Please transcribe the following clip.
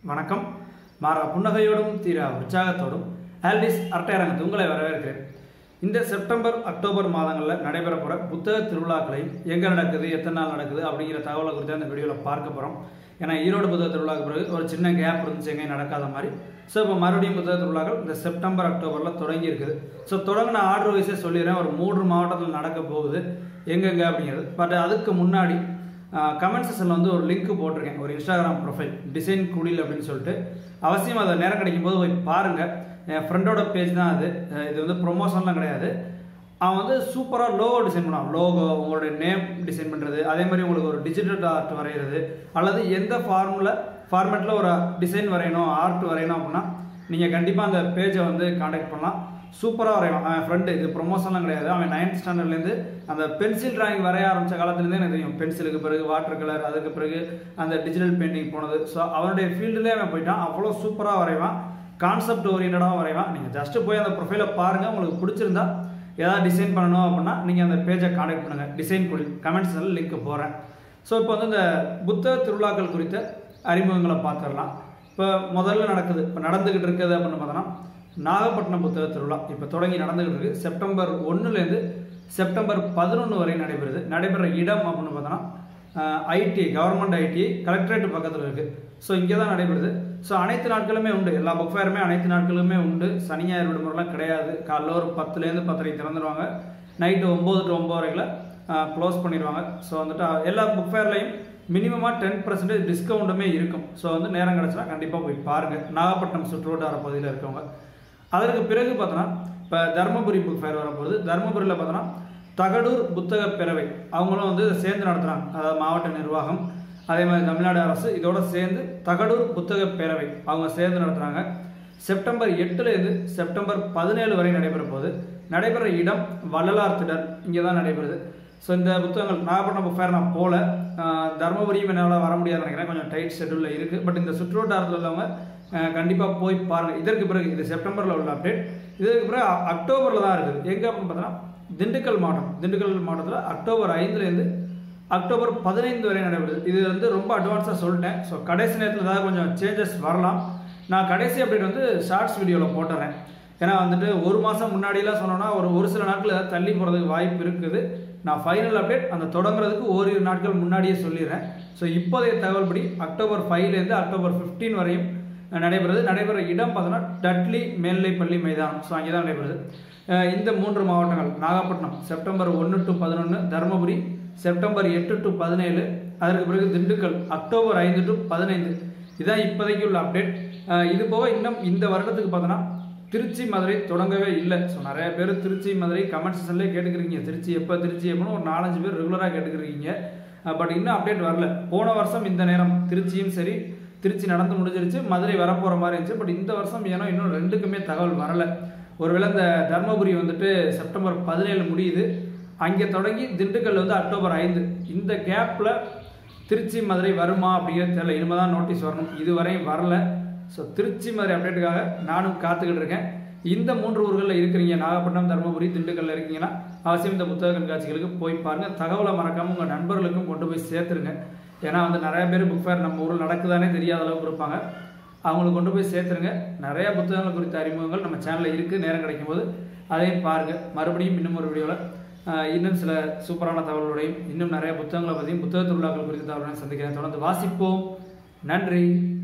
வணக்கம் மாறா புன்னகையோடும் தீரா உற்சாகத்தோடும் ஆல்டிஸ் அரட்டையரங்கத்து உங்களை வரவேற்கிறேன் இந்த செப்டம்பர் அக்டோபர் மாதங்களில் நடைபெற போகிற புத்தக திருவிழாக்களையும் எங்கே நடக்குது எத்தனை நாள் நடக்குது அப்படிங்கிற தகவலை குறித்து அந்த வீடியோவில் பார்க்க போகிறோம் ஏன்னா ஈரோடு புத்தக திருவிழாக்கு பிறகு ஒரு சின்ன கேப் இருந்துச்சு எங்கேயும் நடக்காத மாதிரி ஸோ இப்போ மறுபடியும் புத்தக திருவிழாக்கள் இந்த செப்டம்பர் அக்டோபரில் தொடங்கி இருக்குது ஸோ தொடங்கின ஆர்டர் வைஸே சொல்லிடுறேன் ஒரு மூன்று மாவட்டத்தில் நடக்க போகுது எங்கெங்க அப்படிங்கிறது பட் அதுக்கு முன்னாடி கமெண்ட் செக்ஷனில் வந்து ஒரு லிங்க் போட்டிருக்கேன் ஒரு இன்ஸ்டாகிராம் ப்ரொஃபைல் டிசைன் குடில் அப்படின்னு சொல்லிட்டு அவசியம் அதை நேரம் கிடைக்கும் போது போய் பாருங்கள் என் ஃப்ரெண்டோட பேஜ் தான் அது அஹ் இது வந்து ப்ரொமோஷன்லாம் கிடையாது அவன் வந்து சூப்பராக லோகோ டிசைன் பண்ணுவான் லோகோ உங்களுடைய நேம் டிசைன் பண்ணுறது அதே மாதிரி உங்களுக்கு ஒரு டிஜிட்டல் ஆர்ட் வரைகிறது அல்லது எந்த ஃபார்மில் ஃபார்மேட்டில் ஒரு டிசைன் வரையணும் ஆர்ட் வரையணும் அப்படின்னா நீங்கள் கண்டிப்பாக அந்த பேஜை வந்து காண்டாக்ட் பண்ணலாம் சூப்பராக வரையலாம் அவன் ஃப்ரெண்டு இது ப்ரொமோஷன்லாம் கிடையாது அவன் நைன்த் ஸ்டாண்டர்ட்லேருந்து அந்த பென்சில் டிராயிங் வரைய ஆரம்பித்த காலத்துலேருந்தே எனக்கு தெரியும் பென்சிலுக்கு பிறகு வாட்டர் கலர் அதுக்கு பிறகு அந்த டிஜிட்டல் பெயிண்டிங் போனது ஸோ அவனுடைய ஃபீல்டுலேயே அவன் போயிட்டான் அவ்வளோ சூப்பராக வரைவான் கான்செப்ட் ஓரியன்டாக வரைவான் நீங்கள் ஜஸ்ட்டு போய் அந்த ப்ரொஃபைலை பாருங்கள் உங்களுக்கு பிடிச்சிருந்தா ஏதாவது டிசைன் பண்ணணும் அப்படின்னா நீங்கள் அந்த பேஜை காண்டாக்ட் பண்ணுங்கள் டிசைன் குழி கமெண்ட்ஸில் லிங்க் போகிறேன் ஸோ இப்போ வந்து இந்த புத்தக திருவிழாக்கள் குறித்த அறிமுகங்களை பார்த்துடலாம் இப்போ முதல்ல நடக்குது இப்போ நடந்துக்கிட்டு இருக்குது அப்படின்னு பார்த்தோன்னா நாகப்பட்டினம் புத்தக திருவிழா இப்போ தொடங்கி நடந்துகிட்டு இருக்கு செப்டம்பர் ஒன்றுலேருந்து செப்டம்பர் பதினொன்று வரை நடைபெறுது நடைபெற இடம் அப்படின்னு பார்த்தோன்னா ஐடி கவர்மெண்ட் ஐடி கலெக்டரேட் பக்கத்தில் இருக்குது ஸோ இங்கே தான் நடைபெறுது ஸோ அனைத்து நாட்களுமே உண்டு எல்லா புக் ஃபேருமே அனைத்து நாட்களுமே உண்டு சனி ஞாயிறு விடுமுறைலாம் கிடையாது காலைல ஒரு பத்துலேருந்து பத்தரைக்கு திறந்துருவாங்க நைட்டு ஒம்பது டு ஒம்பது வரைக்கும் க்ளோஸ் பண்ணிடுவாங்க ஸோ வந்துட்டு எல்லா புக் ஃபேர்லையும் மினிமமாக டென் பர்சன்டேஜ் டிஸ்கவுண்ட்டுமே இருக்கும் ஸோ வந்து நேரம் கிடச்சுன்னா கண்டிப்பாக போய் பாருங்கள் நாகப்பட்டினம் சுற்றுவட்டார பகுதியில் இருக்கவங்க அதற்கு பிறகு பார்த்தோன்னா இப்போ தருமபுரி புக் ஃபேர் வரப்போகுது தருமபுரியில் பார்த்தோன்னா தகடூர் புத்தக பேரவை அவங்களும் வந்து இதை சேர்ந்து நடத்துகிறாங்க அதாவது மாவட்ட நிர்வாகம் அதே மாதிரி தமிழ்நாடு அரசு இதோட சேர்ந்து தகடூர் புத்தக பேரவை அவங்க சேர்ந்து நடத்துகிறாங்க செப்டம்பர் எட்டுலேருந்து செப்டம்பர் பதினேழு வரை நடைபெற போகுது நடைபெற இடம் வள்ளலார் திடல் இங்கே தான் நடைபெறுது ஸோ இந்த புத்தகங்கள் நாகப்பட்டினம் புக் ஃபேர் நான் போல ஆஹ் தருமபுரியும் என்னால் வர முடியாதுன்னு நினைக்கிறேன் கொஞ்சம் டைட் ஷெட்யூலில் இருக்குது பட் இந்த சுற்றுவட்டாரத்தில் உள்ளவங்க கண்டிப்பாக போய் பாருங்கள் இதற்கு பிறகு இது செப்டம்பரில் உள்ள அப்டேட் இதற்கு பிறகு அ- அக்டோபரில் தான் இருக்குது எங்கே அப்படின்னு பார்த்தோன்னா திண்டுக்கல் மாவட்டம் திண்டுக்கல் மாவட்டத்தில் அக்டோபர் ஐந்துலேருந்து அக்டோபர் பதினைந்து வரை நடைபெறுது இது வந்து ரொம்ப அட்வான்ஸாக சொல்லிட்டேன் ஸோ கடைசி நேரத்தில் ஏதாவது கொஞ்சம் சேஞ்சஸ் வரலாம் நான் கடைசி அப்டேட் வந்து ஷார்ட்ஸ் வீடியோவில் போட்டுறேன் ஏன்னா வந்துட்டு ஒரு மாதம் முன்னாடியெல்லாம் சொன்னோன்னா ஒரு ஒரு சில நாட்கள் ஏதாவது தள்ளி போகிறதுக்கு வாய்ப்பு இருக்குது நான் ஃபைனல் அப்டேட் அந்த தொடங்குறதுக்கு ஓரிரு நாட்கள் முன்னாடியே சொல்லிடுறேன் ஸோ இப்போதைய தகவல்படி அக்டோபர் ஃபைவ்லேருந்து அக்டோபர் 15 வரையும் நடைபெறுது நடைபெற இடம் பார்த்தோன்னா டட்லி மேல்நிலைப்பள்ளி மைதானம் ஸோ அங்கே தான் நடைபெறுது அஹ் இந்த மூன்று மாவட்டங்கள் நாகப்பட்டினம் செப்டம்பர் ஒன்று டு பதினொன்று தருமபுரி செப்டம்பர் எட்டு டு பதினேழு அதற்கு பிறகு திண்டுக்கல் அக்டோபர் ஐந்து டு பதினைந்து இதான் இப்போதைக்கு உள்ள அப்டேட் இது போக இன்னும் இந்த வருடத்துக்கு பார்த்தோன்னா திருச்சி மதுரை தொடங்கவே இல்லை ஸோ நிறைய பேர் திருச்சி மதுரை கமெண்ட் செக்ஷன்லேயே கேட்டுக்கிறீங்க திருச்சி எப்போ திருச்சி எப்போன்னு ஒரு நாலஞ்சு பேர் ரெகுலராக கேட்டுக்கிறீங்க பட் இன்னும் அப்டேட் வரல போன வருஷம் இந்த நேரம் திருச்சியும் சரி திருச்சி நடந்து முடிஞ்சிருச்சு மதுரை வரப்போகிற மாதிரி இருந்துச்சு பட் இந்த வருஷம் ஏன்னா இன்னும் ரெண்டுக்குமே தகவல் வரல ஒருவேளை இந்த தர்மபுரி வந்துட்டு செப்டம்பர் பதினேழு முடியுது அங்கே தொடங்கி திண்டுக்கல் வந்து அக்டோபர் ஐந்து இந்த கேப்பில் திருச்சி மதுரை வருமா அப்படிங்கிறது தெரியல இனிமேல் தான் நோட்டீஸ் வரணும் இதுவரையும் வரல ஸோ திருச்சி மதுரை அப்டேட்டுக்காக நானும் காத்துக்கிட்டு இருக்கேன் இந்த மூன்று ஊர்களில் இருக்கிறீங்க நாகப்பட்டினம் தருமபுரி திண்டுக்கல்ல இருக்கீங்கன்னா அவசியம் இந்த புத்தக கண்காட்சிகளுக்கு போய் பாருங்க தகவலை மறக்காம உங்கள் நண்பர்களுக்கும் கொண்டு போய் சேர்த்துருங்க ஏன்னா வந்து நிறைய பேர் புக் ஃபேர் நம்ம ஊரில் நடக்குதானே தெரியாத அளவுக்கு இருப்பாங்க அவங்களுக்கு கொண்டு போய் சேர்த்துருங்க நிறைய புத்தகங்கள் குறித்த அறிமுகங்கள் நம்ம சேனலில் இருக்குது நேரம் கிடைக்கும் போது அதையும் பாருங்கள் மறுபடியும் இன்னும் ஒரு வீடியோவில் இன்னும் சில சூப்பரான தகவல்களையும் இன்னும் நிறைய புத்தகங்களை பற்றியும் புத்தக திருவிழாக்கள் குறித்த தகவல்களையும் சந்திக்கிறேன் தொடர்ந்து வாசிப்போம் நன்றி